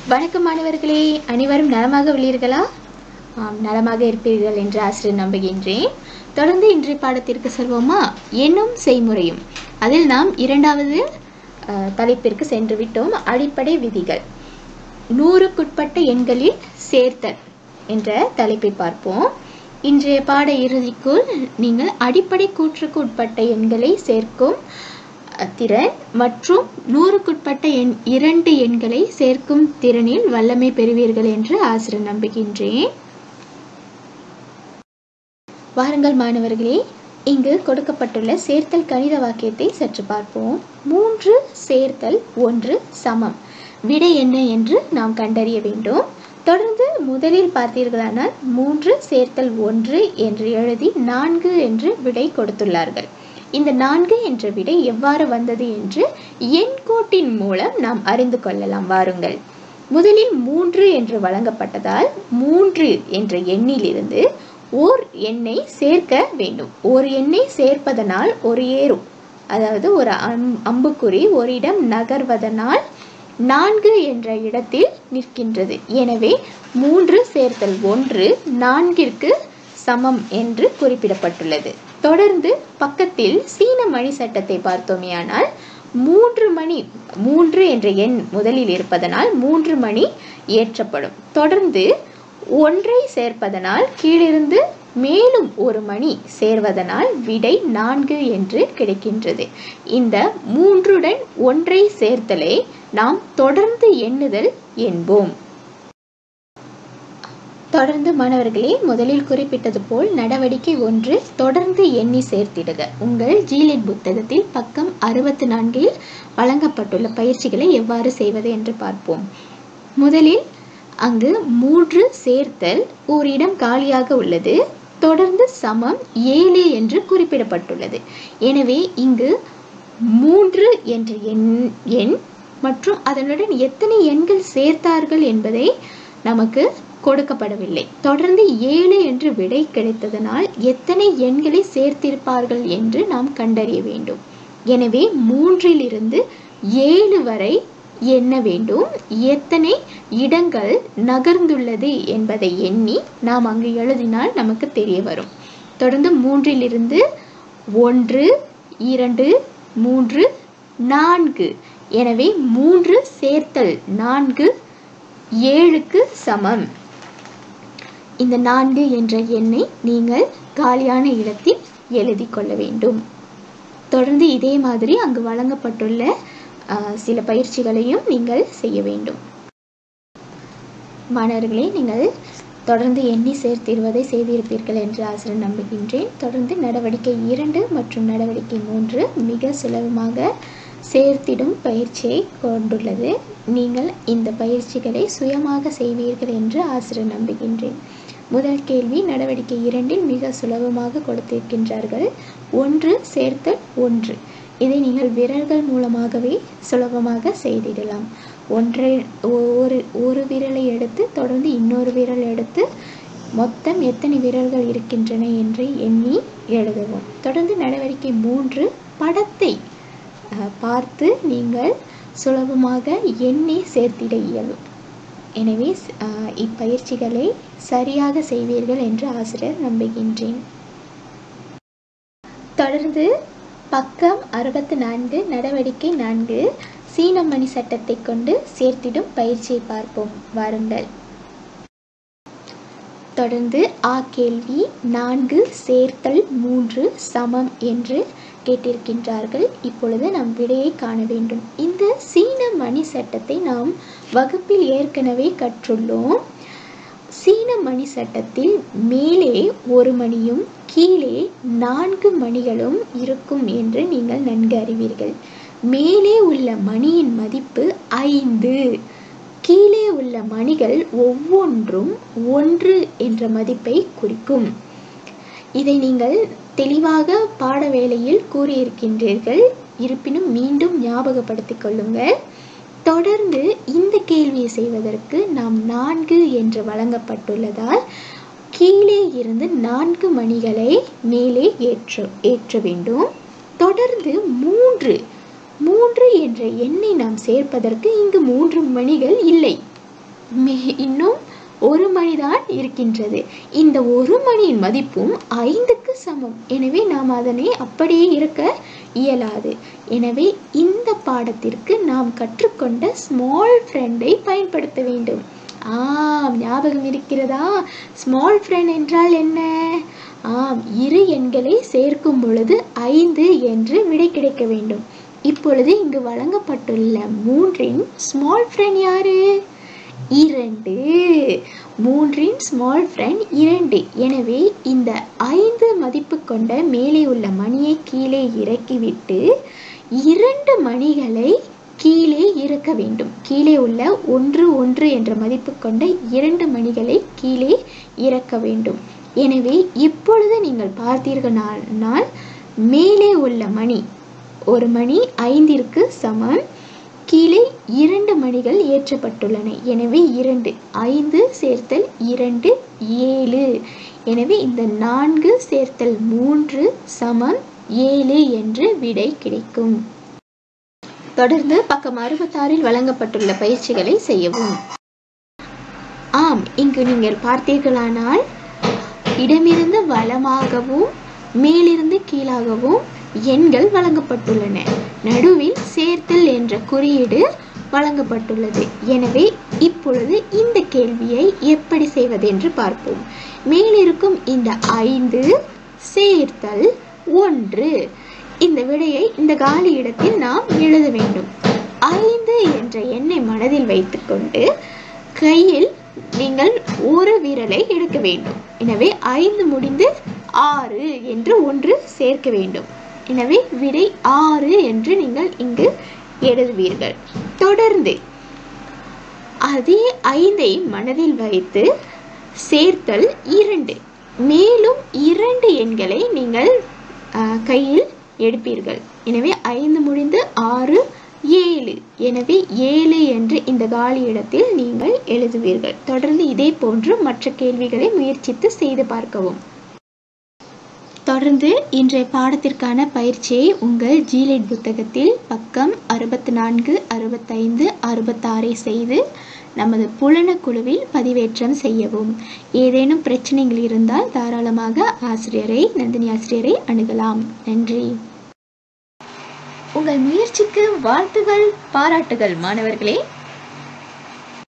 வணக்கம் மாணவர்களே அனைவரும் நலமாக உள்ளீர்களா ஆம் நலமாக இருப்பீர்கள் என்று ஆசிரியர் நம்புகின்றேன் தொடர்ந்து இன்றைய பாடத்திற்கு செல்வோமா எண்ணும் செய்முறையும் அதில் நாம் இரண்டாவது அஹ், தலைப்பிற்கு சென்று விட்டோம் அடிப்படை விதிகள் நூறுக்குட்பட்ட எண்களில் சேர்த்தல் என்ற தலைப்பை பார்ப்போம் இன்றைய பாட இறுதிக்குள் நீங்கள் அடிப்படை கூற்றுக்கு உட்பட்ட எண்களை சேர்க்கும் அஹ், திறன் மற்றும் நூறுக்குட்பட்ட எண் இரண்டு எண்களை சேர்க்கும் திறனில் வல்லமை பெறுவீர்கள் என்று ஆசிரியர் நம்புகின்றேன் வாருங்கள் மாணவர்களே இங்கு கொடுக்கப்பட்டுள்ள சேர்த்தல் கணித வாக்கியத்தை சற்று பார்ப்போம் மூன்று சேர்த்தல் ஒன்று சமம் விடை என்ன என்று நாம் கண்டறிய வேண்டும் தொடர்ந்து முதலில் பார்த்தீர்களானால் மூன்று சேர்த்தல் ஒன்று என்று எழுதி நான்கு என்று விடை கொடுத்துள்ளார்கள் இந்த நான்கு என்ற விடை எவ்வாறு வந்தது என்று எண்கோட்டின் மூலம் நாம் அறிந்து கொள்ளலாம் வாருங்கள் முதலில் மூன்று என்று வழங்கப்பட்டதால் மூன்று என்ற எண்ணிலிருந்து ஓர் எண்ணை சேர்க்க வேண்டும் ஒரு எண்ணை சேர்ப்பதனால் ஒரு ஏறும் அதாவது ஒரு அம் அம்புக்குறி ஒரு இடம் நகர்வதனால் நான்கு என்ற இடத்தில் நிற்கின்றது எனவே மூன்று சேர்த்தல் ஒன்று நான்கிற்கு சமம் என்று குறிப்பிடப்பட்டுள்ளது தொடர்ந்து பக்கத்தில் சீன மணி சட்டத்தை பார்த்தோமேயானால் மூன்று மணி மூன்று என்ற எண் முதலில் இருப்பதனால் மூன்று மணி ஏற்றப்படும் தொடர்ந்து ஒன்றை சேர்ப்பதனால் கீழிருந்து மேலும் ஒரு மணி சேர்வதனால் விடை நான்கு என்று கிடைக்கின்றது இந்த மூன்றுடன் ஒன்றை சேர்த்தலை நாம் தொடர்ந்து எண்ணுதல் என்போம் தொடர்ந்து மாணவர்களே முதலில் குறிப்பிட்டது போல் நடவடிக்கை ஒன்று தொடர்ந்து எண்ணி சேர்த்திடுக உங்கள் ஜீலிட் புத்தகத்தில் பக்கம் அறுபத்தி நான்கில் வழங்கப்பட்டுள்ள பயிற்சிகளை எவ்வாறு செய்வது என்று பார்ப்போம் முதலில் அங்கு மூன்று சேர்த்தல் ஓரிடம் காலியாக உள்ளது தொடர்ந்து சமம் ஏழு என்று குறிப்பிடப்பட்டுள்ளது எனவே இங்கு மூன்று என்ற எண் எண் மற்றும் அதனுடன் எத்தனை எண்கள் சேர்த்தார்கள் என்பதை நமக்கு கொடுக்கப்படவில்லை தொடர்ந்து ஏழு என்று விடை கிடைத்ததனால் எத்தனை எண்களை சேர்த்திருப்பார்கள் என்று நாம் கண்டறிய வேண்டும் எனவே மூன்றிலிருந்து ஏழு வரை எண்ண வேண்டும் எத்தனை இடங்கள் நகர்ந்துள்ளது என்பதை எண்ணி நாம் அங்கு எழுதினால் நமக்கு தெரிய வரும் தொடர்ந்து மூன்றிலிருந்து ஒன்று இரண்டு மூன்று நான்கு எனவே மூன்று சேர்த்தல் நான்கு ஏழுக்கு சமம் இந்த நான்கு என்ற எண்ணை நீங்கள் காலியான இடத்தில் எழுதி கொள்ள வேண்டும் தொடர்ந்து இதே மாதிரி அங்கு வழங்கப்பட்டுள்ள அஹ், சில பயிற்சிகளையும் நீங்கள் செய்ய வேண்டும் மாணவர்களே நீங்கள் தொடர்ந்து எண்ணி சேர்த்திருவதை செய்திருப்பீர்கள் என்று ஆசிரியர் நம்புகின்றேன் தொடர்ந்து நடவடிக்கை இரண்டு மற்றும் நடவடிக்கை மூன்று மிக சுலபமாக சேர்த்திடும் பயிற்சியை கொண்டுள்ளது நீங்கள் இந்த பயிற்சிகளை சுயமாக செய்வீர்கள் என்று ஆசிரியர் நம்புகின்றேன் முதல் கேள்வி நடவடிக்கை இரண்டில் மிக சுலபமாக கொடுத்திருக்கின்றார்கள் ஒன்று சேர்த்தல் ஒன்று இதை நீங்கள் விரல்கள் மூலமாகவே சுலபமாக செய்திடலாம் ஒன்றை ஒரு ஒரு விரலை எடுத்து தொடர்ந்து இன்னொரு விரல் எடுத்து மொத்தம் எத்தனை விரல்கள் இருக்கின்றன என்று எண்ணி எழுதவும் தொடர்ந்து நடவடிக்கை மூன்று படத்தை அஹ், பார்த்து நீங்கள் சுலபமாக எண்ணி சேர்த்திட இயலும் எனவே அஹ், இப்பயிற்சிகளை சரியாக செய்வீர்கள் என்று ஆசிரியர் நம்புகின்றேன் தொடர்ந்து பக்கம் அறுபத்து நான்கு நடவடிக்கை நான்கு சீன மணி சட்டத்தை கொண்டு சேர்த்திடும் பயிற்சியை பார்ப்போம் வாருங்கள் தொடர்ந்து ஆ கேள்வி நான்கு சேர்த்தல் மூன்று சமம் என்று கேட்டிருக்கின்றார்கள் இப்பொழுது நாம் விடையை காண வேண்டும் இந்த சீன மணி சட்டத்தை நாம் வகுப்பில் ஏற்கனவே கற்றுள்ளோம் சீன மணி சட்டத்தில் மேலே ஒரு மணியும் கீழே நான்கு மணிகளும் இருக்கும் என்று நீங்கள் நன்கு அறிவீர்கள் மேலே உள்ள மணியின் மதிப்பு ஐந்து கீழே உள்ள மணிகள் ஒவ்வொன்றும் ஒன்று என்ற மதிப்பை குறிக்கும் இதை நீங்கள் தெளிவாக பாட வேளையில் கூறியிருக்கின்றீர்கள் இருப்பினும் மீண்டும் ஞாபகப்படுத்திக் கொள்ளுங்கள் தொடர்ந்து இந்த கேள்வியை செய்வதற்கு நாம் நான்கு என்று வழங்கப்பட்டுள்ளதால் கீழே இருந்து நான்கு மணிகளை மேலே ஏற்ற ஏற்ற வேண்டும் தொடர்ந்து மூன்று மூன்று என்ற எண்ணை நாம் சேர்ப்பதற்கு இங்கு மூன்று மணிகள் இல்லை மே- இன்னும் ஒரு மணிதான் இருக்கின்றது இந்த ஒரு மணியின் மதிப்பும் ஐந்துக்கு சமம் எனவே நாம் அதனை அப்படியே இருக்க இயலாது எனவே இந்த பாடத்திற்கு நாம் கற்றுக்கொண்ட ஸ்மால் ஃப்ரெண்டை பயன்படுத்த வேண்டும் ஆம் ஞாபகம் இருக்கிறதா ஸ்மால் ஃப்ரெண்ட் என்றால் என்ன ஆம் இரு எண்களை சேர்க்கும் பொழுது ஐந்து என்று விடை கிடைக்க வேண்டும் இப்பொழுது இங்கு வழங்கப்பட்டுள்ள மூன்றின் ஸ்மால் ஃப்ரெண்ட் யாரு இரண்டு மூன்றின் ஸ்மால் ஃப்ரெண்ட் இரண்டு எனவே இந்த ஐந்து மதிப்பு கொண்ட மேலே உள்ள மணியை கீழே இறக்கிவிட்டு இரண்டு மணிகளை கீழே இறக்க வேண்டும் கீழே உள்ள ஒன்று ஒன்று என்ற மதிப்பு கொண்ட இரண்டு மணிகளை கீழே இறக்க வேண்டும் எனவே இப்பொழுது நீங்கள் பார்த்தீர்களானால் மேலே உள்ள மணி ஒரு மணி ஐந்திற்கு சமம் கீழே இரண்டு மணிகள் ஏற்றப்பட்டுள்ளன எனவே இரண்டு ஐந்து சேர்த்தல் இரண்டு ஏழு எனவே இந்த நான்கு சேர்த்தல் மூன்று சமம் ஏழு என்று விடை கிடைக்கும் தொடர்ந்து பக்கம் அறுபத்தாறில் வழங்கப்பட்டுள்ள பயிற்சிகளை செய்யவும் ஆம் இங்கு நீங்கள் பார்த்தீர்களானால் இடமிருந்து வலமாகவும் மேலிருந்து கீழாகவும் எண்கள் வழங்கப்பட்டுள்ளன நடுவில் சேர்த்தல் என்ற குறியீடு வழங்கப்பட்டுள்ளது எனவே இப்பொழுது இந்த கேள்வியை எப்படி செய்வது என்று பார்ப்போம் மேலிருக்கும் இந்த ஐந்து சேர்த்தல் ஒன்று இந்த விடையை இந்த காலி இடத்தில் நாம் எழுத வேண்டும் ஐந்து என்ற எண்ணை மனதில் வைத்துக்கொண்டு கையில் நீங்கள் ஒரு விரலை எடுக்க வேண்டும் எனவே ஐந்து முடிந்து ஆறு என்று ஒன்று சேர்க்க வேண்டும் எனவே விடை ஆறு என்று நீங்கள் இங்கு எழுதுவீர்கள் தொடர்ந்து அதே ஐந்தை மனதில் வைத்து சேர்த்தல் இரண்டு மேலும் இரண்டு எண்களை நீங்கள் ஆஹ், கையில் எடுப்பீர்கள் எனவே ஐந்து முடிந்து ஆறு ஏழு எனவே ஏழு என்று இந்த காலி இடத்தில் நீங்கள் எழுதுவீர்கள் தொடர்ந்து இதே போன்று மற்ற கேள்விகளை முயற்சித்து செய்து பார்க்கவும் தொடர்ந்து இன்றைய பாடத்திற்கான பயிற்சியை உங்கள் ஜீலைட் புத்தகத்தில் பக்கம் அறுபத்தி நான்கு அறுபத்தைந்து அறுபத்தாறை செய்து நமது புலன குழுவில் பதிவேற்றம் செய்யவும் ஏதேனும் பிரச்சனைகள் இருந்தால் தாராளமாக ஆசிரியரை நந்தினி ஆசிரியரை அணுகலாம் நன்றி உங்கள் முயற்சிக்கு வாழ்த்துகள் பாராட்டுகள் மாணவர்களே